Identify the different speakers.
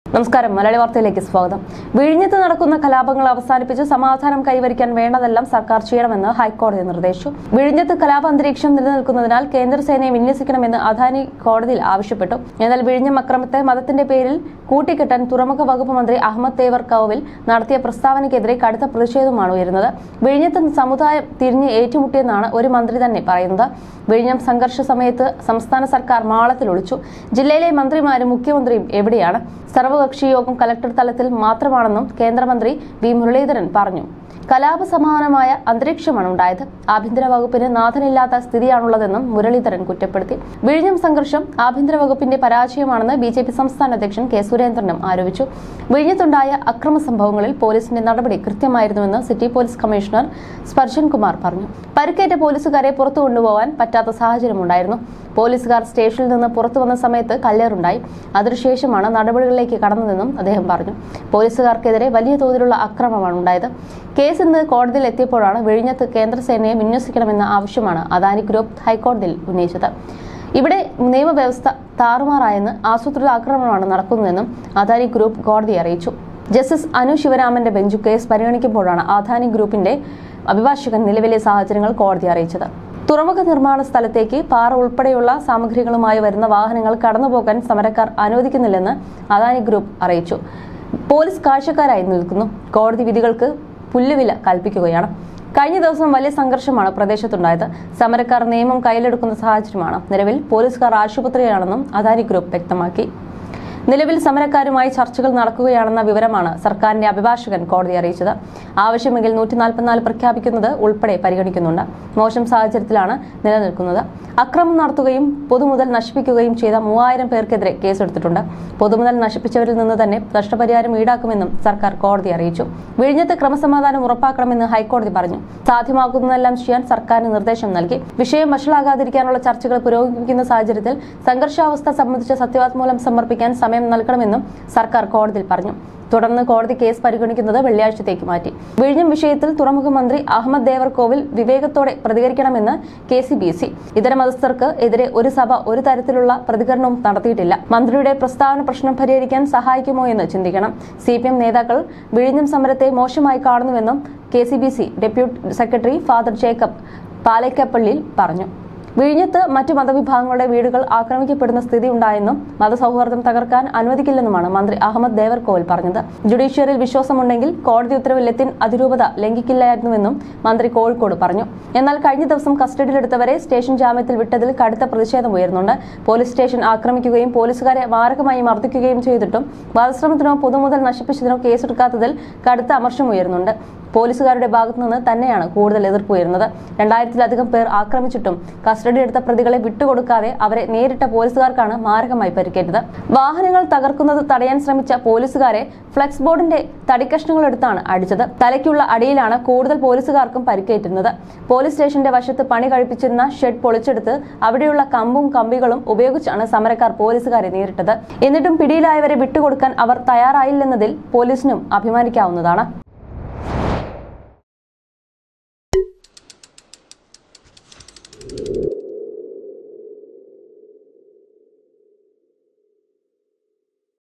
Speaker 1: നമസ്കാരം മലയാളി വാർത്തയിലേക്ക് സ്വാഗതം വിഴിഞ്ഞത്ത് നടക്കുന്ന കലാപങ്ങൾ അവസാനിപ്പിച്ച് സമാധാനം കൈവരിക്കാൻ വേണ്ടതെല്ലാം സർക്കാർ ചെയ്യണമെന്ന് ഹൈക്കോടതി നിർദ്ദേശിച്ചു വിഴിഞ്ഞത്ത് കലാപ അന്തരീക്ഷം നിലനിൽക്കുന്നതിനാൽ കേന്ദ്രസേനയെ വിന്യസിക്കണമെന്ന് അദാനി കോടതിയിൽ ആവശ്യപ്പെട്ടു എന്നാൽ വിഴിഞ്ഞം അക്രമത്തെ മതത്തിന്റെ പേരിൽ കൂട്ടിക്കെട്ടാൻ തുറമുഖ വകുപ്പ് മന്ത്രി അഹമ്മദ് തേവർ കൌവിൽ നടത്തിയ പ്രസ്താവനയ്ക്കെതിരെ കടുത്ത പ്രതിഷേധമാണ് ഉയരുന്നത് വിഴിഞ്ഞത്ത് സമുദായം തിരിഞ്ഞ് ഏറ്റുമുട്ടിയെന്നാണ് ഒരു മന്ത്രി തന്നെ പറയുന്നത് വിഴിഞ്ഞം സംഘർഷ സമയത്ത് സംസ്ഥാന സർക്കാർ മാളത്തിൽ ഒളിച്ചു ജില്ലയിലെ മന്ത്രിമാരും മുഖ്യമന്ത്രിയും എവിടെയാണ് സർവകക്ഷി യോഗം കലക്ടർ തലത്തിൽ മാത്രമാണെന്നും കേന്ദ്രമന്ത്രി വി മുരളീധരൻ പറഞ്ഞു കലാപ സമാനമായ അന്തരീക്ഷമാണ് ഉണ്ടായത് ആഭ്യന്തര വകുപ്പിന് നാഥനില്ലാത്ത സ്ഥിതിയാണുള്ളതെന്നും മുരളീധരൻ കുറ്റപ്പെടുത്തി വിഴിഞ്ഞം സംഘർഷം ആഭ്യന്തര വകുപ്പിന്റെ പരാജയമാണെന്ന് ബി ജെ പി സംസ്ഥാന അധ്യക്ഷൻ കെ സുരേന്ദ്രനും ആരോപിച്ചു വിഴിഞ്ഞത്തുണ്ടായ അക്രമ സംഭവങ്ങളിൽ പോലീസിന്റെ നടപടി കൃത്യമായിരുന്നുവെന്ന് city police commissioner Sparshan Kumar പറഞ്ഞു പരിക്കേറ്റ പോലീസുകാരെ പുറത്തു കൊണ്ടുപോകാൻ പറ്റാത്ത സാഹചര്യമുണ്ടായിരുന്നു പോലീസുകാർ സ്റ്റേഷനിൽ നിന്ന് പുറത്തു വന്ന സമയത്ത് കല്ലേറുണ്ടായി അതിനുശേഷമാണ് നടപടികളിലേക്ക് കടന്നതെന്നും അദ്ദേഹം പറഞ്ഞു പോലീസുകാർക്കെതിരെ വലിയ തോതിലുള്ള അക്രമമാണ് ഉണ്ടായത് കേസ് ഇന്ന് കോടതിയിൽ എത്തിയപ്പോഴാണ് വിഴിഞ്ഞത്ത് കേന്ദ്രസേനയെ വിന്യസിക്കണമെന്ന ആവശ്യമാണ് അദാനി ഗ്രൂപ്പ് ഹൈക്കോടതിയിൽ ഉന്നയിച്ചത് ഇവിടെ നിയമവ്യവസ്ഥ താറുമാറായെന്ന് ആസൂത്രിത ആക്രമണമാണ് നടക്കുന്നതെന്നും അദാനി ഗ്രൂപ്പ് കോടതിയെ അറിയിച്ചു ജസ്റ്റിസ് അനു ശിവരാമന്റെ ബെഞ്ച് കേസ് പരിഗണിക്കുമ്പോഴാണ് അദാനി ഗ്രൂപ്പിന്റെ അഭിഭാഷകൻ നിലവിലെ സാഹചര്യങ്ങൾ കോടതി അറിയിച്ചത് തുറമുഖ നിർമ്മാണ സ്ഥലത്തേക്ക് പാറ ഉൾപ്പെടെയുള്ള സാമഗ്രികളുമായി വരുന്ന വാഹനങ്ങൾ കടന്നുപോകാൻ സമരക്കാർ അനുവദിക്കുന്നില്ലെന്ന് അദാനി ഗ്രൂപ്പ് അറിയിച്ചു പോലീസ് കാഴ്ചക്കാരായി നിൽക്കുന്നു കോടതി വിധികൾക്ക് പുല്ലുവില കൽപ്പിക്കുകയാണ് കഴിഞ്ഞ ദിവസം വലിയ സംഘർഷമാണ് പ്രദേശത്തുണ്ടായത് സമരക്കാർ നിയമം കയ്യിലെടുക്കുന്ന സാഹചര്യമാണ് നിലവിൽ പോലീസുകാർ ആശുപത്രിയാണെന്നും അദാനി ഗ്രൂപ്പ് വ്യക്തമാക്കി നിലവിൽ സമരക്കാരുമായി ചർച്ചകൾ നടക്കുകയാണെന്ന വിവരമാണ് സർക്കാരിന്റെ അഭിഭാഷകൻ കോടതി അറിയിച്ചത് ആവശ്യമെങ്കിൽ നൂറ്റി നാൽപ്പത്തിനാല് പ്രഖ്യാപിക്കുന്നത് ഉൾപ്പെടെ പരിഗണിക്കുന്നുണ്ട് മോശം സാഹചര്യത്തിലാണ് നിലനിൽക്കുന്നത് അക്രമം നടത്തുകയും പൊതുമുതൽ നശിപ്പിക്കുകയും ചെയ്ത മൂവായിരം പേർക്കെതിരെ കേസെടുത്തിട്ടുണ്ട് പൊതുമുതൽ നശിപ്പിച്ചവരിൽ നിന്ന് തന്നെ നഷ്ടപരിഹാരം ഈടാക്കുമെന്നും സർക്കാർ കോടതി അറിയിച്ചു വിഴിഞ്ഞത്ത് ക്രമസമാധാനം ഉറപ്പാക്കണമെന്ന് ഹൈക്കോടതി പറഞ്ഞു സാധ്യമാക്കുന്നതെല്ലാം ചെയ്യാൻ സർക്കാരിന് നിർദ്ദേശം നൽകി വിഷയം വഷളാകാതിരിക്കാനുള്ള ചർച്ചകൾ പുരോഗമിക്കുന്ന സാഹചര്യത്തിൽ സംഘർഷാവസ്ഥ സംബന്ധിച്ച സത്യവാങ്മൂലം സമർപ്പിക്കാൻ സമയം നൽകണമെന്നും സർക്കാർ കോടതിയിൽ പറഞ്ഞു തുടർന്ന് കോടതി കേസ് പരിഗണിക്കുന്നത് വെള്ളിയാഴ്ചത്തേക്ക് മാറ്റി വിഴിഞ്ഞം വിഷയത്തിൽ തുറമുഖ മന്ത്രി അഹമ്മദ് ദേവർകോവിൽ വിവേകത്തോടെ പ്രതികരിക്കണമെന്ന് കെ സി ബി സി ഇതര മതസ്ഥർക്ക് എതിരെ ഒരു സഭ ഒരു തരത്തിലുള്ള പ്രതികരണവും നടത്തിയിട്ടില്ല മന്ത്രിയുടെ പ്രസ്താവന പ്രശ്നം പരിഹരിക്കാൻ സഹായിക്കുമോ എന്ന് ചിന്തിക്കണം സി പി എം നേതാക്കൾ വിഴിഞ്ഞം സമരത്തെ മോശമായി കാണുന്നുവെന്നും K C B C deputy secretary father Jacob പാലക്കപ്പള്ളിയിൽ പറഞ്ഞു വിഴിഞ്ഞത്ത് മറ്റു മതവിഭാഗങ്ങളുടെ വീടുകൾ ആക്രമിക്കപ്പെടുന്ന സ്ഥിതി ഉണ്ടായെന്നും മതസൗഹാർദ്ദം തകർക്കാൻ അനുവദിക്കില്ലെന്നുമാണ് മന്ത്രി അഹമ്മദ് ദേവർകോവൽ പറഞ്ഞത് ജുഡീഷ്യറിയിൽ വിശ്വാസമുണ്ടെങ്കിൽ കോടതി ഉത്തരവ് ലത്തിൻ അതിരൂപത ലംഘിക്കില്ലായിരുന്നുവെന്നും മന്ത്രി കോഴിക്കോട് പറഞ്ഞു എന്നാൽ കഴിഞ്ഞ ദിവസം കസ്റ്റഡിയിലെടുത്തവരെ സ്റ്റേഷൻ ജാമ്യത്തിൽ വിട്ടതിൽ കടുത്ത പ്രതിഷേധം ഉയർന്നുണ്ട് പോലീസ് സ്റ്റേഷൻ ആക്രമിക്കുകയും പോലീസുകാരെ മാരകമായി മർദ്ദിക്കുകയും ചെയ്തിട്ടും വധശ്രമത്തിനോ പൊതുമുതൽ നശിപ്പിച്ചതിനോ കേസെടുക്കാത്തതിൽ കടുത്ത അമർഷം ഉയരുന്നുണ്ട് പോലീസുകാരുടെ ഭാഗത്തു നിന്ന് തന്നെയാണ് കൂടുതൽ എതിർപ്പ് ഉയരുന്നത് രണ്ടായിരത്തിലധികം പേർ ആക്രമിച്ചിട്ടും കസ്റ്റഡിയെടുത്ത പ്രതികളെ വിട്ടുകൊടുക്കാതെ അവരെ നേരിട്ട പോലീസുകാർക്കാണ് മാരകമായി പരിക്കേറ്റത് വാഹനങ്ങൾ തകർക്കുന്നത് തടയാൻ ശ്രമിച്ച പോലീസുകാരെ ഫ്ലെക്സ് ബോർഡിന്റെ തടിക്കഷ്ണങ്ങൾ എടുത്താണ് അടിച്ചത് തലയ്ക്കുള്ള അടിയിലാണ് കൂടുതൽ പോലീസുകാർക്കും പരിക്കേറ്റുന്നത് പോലീസ് സ്റ്റേഷന്റെ വശത്ത് പണി കഴിപ്പിച്ചിരുന്ന ഷെഡ് പൊളിച്ചെടുത്ത് അവിടെയുള്ള കമ്പും കമ്പികളും ഉപയോഗിച്ചാണ് സമരക്കാർ പോലീസുകാരെ നേരിട്ടത് എന്നിട്ടും പിടിയിലായവരെ വിട്ടുകൊടുക്കാൻ അവർ തയ്യാറായില്ലെന്നതിൽ പോലീസിനും അഭിമാനിക്കാവുന്നതാണ്